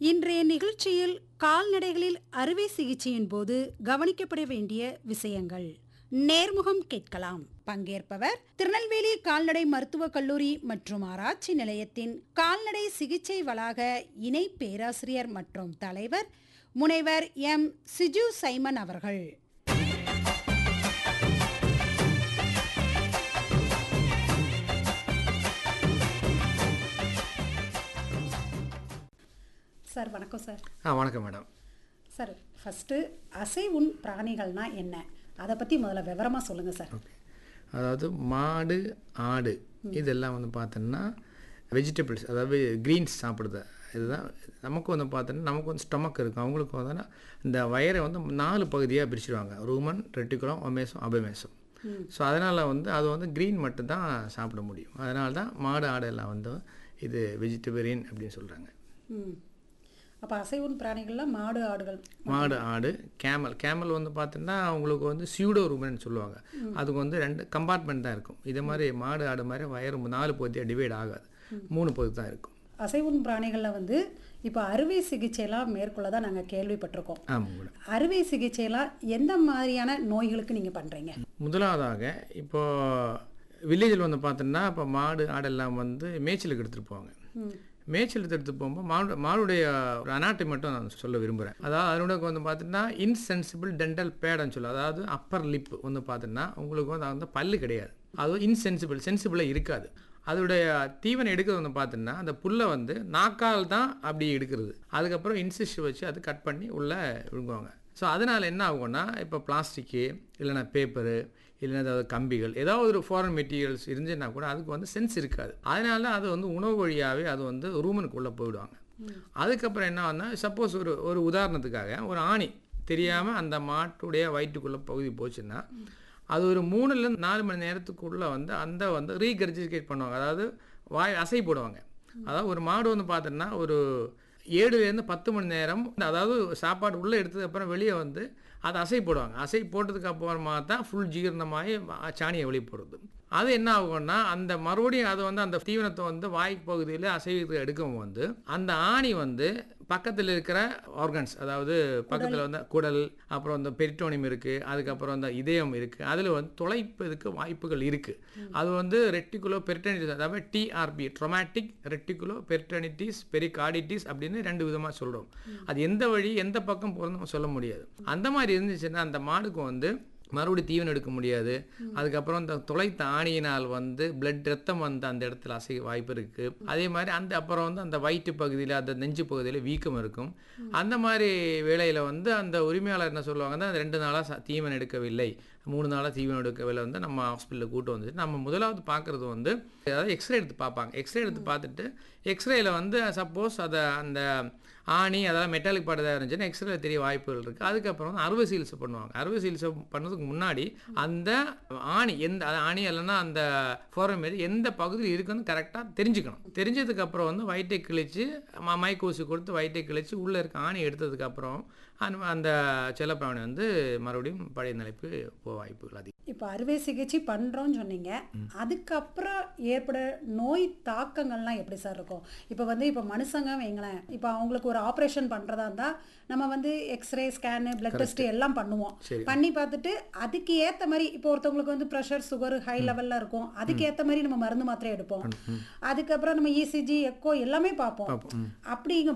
இன்றைய நிகழ்ச்சியில் கால்நடைகளில் அறுவை சிகிச்சையின் போது கவனிக்கப்பட வேண்டிய விஷயங்கள் நேர்முகம் கேட்கலாம் பங்கேற்பவர் திருநெல்வேலி கால்நடை மருத்துவக் கல்லூரி மற்றும் ஆராய்ச்சி நிலையத்தின் கால்நடை சிகிச்சை வளாக இணை பேராசிரியர் மற்றும் தலைவர் முனைவர் எம் சிஜு சைமன் அவர்கள் சார் வணக்கம் சார் ஆ வணக்கம் மேடம் சார் ஃபஸ்ட்டு அசைவுண் பிராணிகள்னா என்ன அதை பற்றி முதல்ல விவரமாக சொல்லுங்கள் சார் ஓகே அதாவது மாடு ஆடு இதெல்லாம் வந்து பார்த்தோன்னா வெஜிடபிள்ஸ் அதாவது க்ரீன்ஸ் சாப்பிடுது இதுதான் நமக்கு வந்து பார்த்தோன்னா நமக்கு வந்து ஸ்டொமக் இருக்கும் அவங்களுக்கு வந்து இந்த வயரை வந்து நாலு பகுதியாக பிரிச்சிருவாங்க ரூமன் ரெட்டிகுலம் ஒமேசம் அபமேசம் ஸோ அதனால் வந்து அது வந்து க்ரீன் மட்டும்தான் சாப்பிட முடியும் அதனால தான் மாடு ஆடு எல்லாம் வந்து இது வெஜிடேரியன் அப்படின்னு சொல்கிறாங்க ம் அப்போ அசைவுண் பிராணிகள்லாம் மாடு ஆடுகள் மாடு ஆடு கேமல் கேமல் வந்து பார்த்தீங்கன்னா அவங்களுக்கு வந்து சியூடோ ரூமன் சொல்லுவாங்க அதுக்கு வந்து ரெண்டு கம்பார்ட்மெண்ட் தான் இருக்கும் இதே மாதிரி மாடு ஆடு மாதிரி வயறு நாலு பகுதியாக டிவைட் ஆகாது மூணு பகுதி தான் இருக்கும் அசைவுண் பிராணிகளில் வந்து இப்போ அறுவை சிகிச்சையெல்லாம் மேற்கொள்ள தான் நாங்கள் கேள்விப்பட்டிருக்கோம் ஆமாம் மேடம் அறுவை சிகிச்சையெல்லாம் எந்த மாதிரியான நோய்களுக்கு நீங்கள் பண்ணுறீங்க முதலாவதாக இப்போ வில்லேஜில் வந்து பார்த்தோன்னா இப்போ மாடு ஆடெல்லாம் வந்து மேய்ச்சலுக்கு எடுத்துகிட்டு போவாங்க மேய்ச்சலுக்கு எடுத்துகிட்டு போகும்போது மாடு மாடுடைய ஒரு அனாட்டை மட்டும் நான் சொல்ல விரும்புகிறேன் அதாவது அதனோட வந்து பார்த்தீங்கன்னா இன்சென்சிபிள் டென்டல் பேடுன்னு சொல்லுவோம் அதாவது அப்பர் லிப் வந்து பார்த்தீங்கன்னா உங்களுக்கு வந்து வந்து பல்லு கிடையாது அது இன்சென்சிபிள் சென்சிபிளாக இருக்காது அதோடைய தீவனம் எடுக்கிறது வந்து பார்த்தீங்கன்னா அந்த புல்லை வந்து நாக்கால் தான் அப்படி எடுக்கிறது அதுக்கப்புறம் இன்சிஸ்ட் வச்சு அது கட் பண்ணி உள்ளே விழுங்குவாங்க ஸோ அதனால் என்ன ஆகும்னா இப்போ பிளாஸ்டிக்கு இல்லைன்னா பேப்பரு இல்லைன்னா ஏதாவது கம்பிகள் ஏதாவது ஒரு ஃபாரின் மெட்டீரியல்ஸ் இருந்துச்சுன்னா கூட அதுக்கு வந்து சென்ஸ் இருக்காது அதனால அது வந்து உணவு வழியாகவே அது வந்து ரூமனுக்குள்ளே போயிடுவாங்க அதுக்கப்புறம் என்ன ஆகுனா சப்போஸ் ஒரு ஒரு உதாரணத்துக்காக ஒரு ஆணி தெரியாமல் அந்த மாட்டுடைய வயிற்றுக்குள்ளே பகுதி போச்சுன்னா அது ஒரு மூணுலேருந்து நாலு மணி நேரத்துக்குள்ளே வந்து அந்த வந்து ரீகர்ஜிகேட் பண்ணுவாங்க அதாவது வாய் அசை போடுவாங்க அதாவது ஒரு மாடு வந்து பார்த்தோன்னா ஒரு ஏழுலேருந்து பத்து மணி நேரம் அதாவது சாப்பாடு உள்ளே எடுத்ததுக்கு அப்புறம் வெளியே வந்து அதை அசை போடுவாங்க அசை போட்டதுக்கு அப்புறமா தான் ஃபுல் ஜீரணமாகி சாணியை வெளியே போடுறது அது என்ன ஆகும்னா அந்த மறுபடியும் அது வந்து அந்த தீவனத்தை வந்து வாய் பகுதியில் அசைவத்தை எடுக்கும் வந்து அந்த ஆணி வந்து பக்கத்தில் இருக்கிற ஆர்கன்ஸ் அதாவது பக்கத்தில் வந்து குடல் அப்புறம் இந்த பெரிட்டோனியம் இருக்குது அதுக்கப்புறம் இந்த இதயம் இருக்குது அதில் வந்து தொலைப்பதற்கு வாய்ப்புகள் இருக்குது அது வந்து ரெட்டிகுலோ பெரிட்டனிட்டிஸ் அதாவது TRP traumatic reticulo peritonitis pericarditis அப்படின்னு ரெண்டு விதமாக சொல்கிறோம் அது எந்த வழி எந்த பக்கம் போகிறதுன்னு சொல்ல முடியாது அந்த மாதிரி இருந்துச்சுன்னா அந்த மாடுக்கு வந்து மறுபடியும் தீவனம் எடுக்க முடியாது அதுக்கப்புறம் இந்த துளைத்த ஆணியினால் வந்து பிளட் ரத்தம் வந்து அந்த இடத்துல அசைய வாய்ப்பு இருக்குது அதே மாதிரி அந்த அப்புறம் வந்து அந்த வயிற்று பகுதியில் அந்த நெஞ்சு பகுதியில் வீக்கம் இருக்கும் அந்த மாதிரி வேளையில் வந்து அந்த உரிமையாளர் என்ன சொல்லுவாங்கன்னா அந்த ரெண்டு நாளாக தீவனம் எடுக்கவில்லை மூணு நாளாக தீவனம் எடுக்கவில்லை வந்து நம்ம ஹாஸ்பிட்டலில் கூட்டு வந்துட்டு நம்ம முதலாவது பார்க்குறது வந்து அதாவது எக்ஸ்ரே எடுத்து பார்ப்பாங்க எக்ஸ்ரே எடுத்து பார்த்துட்டு எக்ஸ்ரேயில் வந்து சப்போஸ் அதை அந்த ஆணி அதாவது மெட்டாலிக் பாடதாக இருந்துச்சுன்னா எக்ஸ்ரேல தெரிய வாய்ப்புகள் இருக்குது அதுக்கப்புறம் வந்து அறுவை சிகிச்சை பண்ணுவாங்க அறுவை சிகிச்சை பண்ணதுக்கு முன்னாடி அந்த ஆணி எந்த ஆணி இல்லைன்னா அந்த ஃபோரம் மாரி எந்த பகுதியில் இருக்குன்னு கரெக்டாக தெரிஞ்சுக்கணும் தெரிஞ்சதுக்கு அப்புறம் வந்து வயிற்றை கிழிச்சு மைக்கூசி கொடுத்து வயிற்றை கிழிச்சு உள்ளே இருக்க ஆணி எடுத்ததுக்கப்புறம் அந்த செல்லப்பிராணி வந்து மறுபடியும் பழைய நிலைக்கு போக வாய்ப்புகள் அதிகம் இப்போ அறுவை சிகிச்சை பண்ணுறோன்னு சொன்னீங்க அதுக்கப்புறம் ஏற்பட நோய் தாக்கங்கள்லாம் எப்படி சார் இருக்கும் இப்போ வந்து இப்போ மனுஷங்க வைங்களேன் இப்போ அவங்களுக்கு ஒரு ஆப்ரேஷன் பண்ணுறதா இருந்தால் நம்ம வந்து எக்ஸ்ரே ஸ்கேனு பிளட் டெஸ்ட் எல்லாம் பண்ணுவோம் சரி. பண்ணி பார்த்துட்டு அதுக்கு ஏற்ற மாதிரி இப்போ ஒருத்தவங்களுக்கு வந்து ப்ரெஷர் சுகர் ஹை லெவலில் இருக்கும் அதுக்கு ஏற்ற மாதிரி நம்ம மருந்து மாத்திரை எடுப்போம் அதுக்கப்புறம் நம்ம இசிஜி எக்கோ எல்லாமே பார்ப்போம் பார்ப்போம். ம். அப்படிங்க